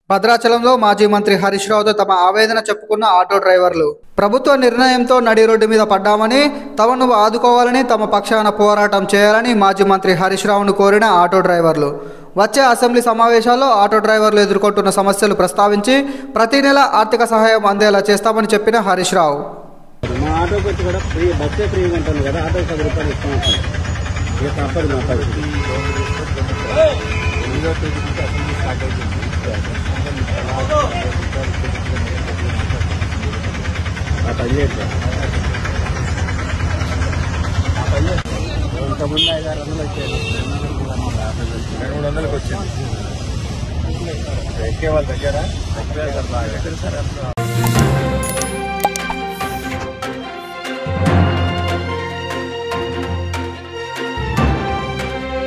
భద్రాచలంలో మాజీ మంత్రి హరీష్ రావుతో తమ ఆవేదన చెప్పుకున్న ఆటో డ్రైవర్లు ప్రభుత్వ నిర్ణయంతో నడి రోడ్డు మీద పడ్డామని తమను ఆదుకోవాలని తమ పక్షాన పోరాటం చేయాలని మాజీ మంత్రి హరీష్ రావును కోరిన ఆటో డ్రైవర్లు వచ్చే అసెంబ్లీ సమావేశాల్లో ఆటో డ్రైవర్లు ఎదుర్కొంటున్న సమస్యలు ప్రస్తావించి ప్రతి నెల ఆర్థిక సహాయం అందేలా చేస్తామని చెప్పిన హరీష్ రావు మా ఆటోకి వచ్చి కూడా ఫ్రీ బస్సే ఫ్రీ ఉంటుంది కదా ఆటోకి పది రూపాయలు ఇస్తాం ఇక తప్పదు మా పరిస్థితి ఆ పని చేద్దాం. ఇంతకుముందు ఐదు ఆరు వందలు వచ్చేది రెండు మూడు వందలకు వచ్చింది ఎక్కే వాళ్ళ దగ్గర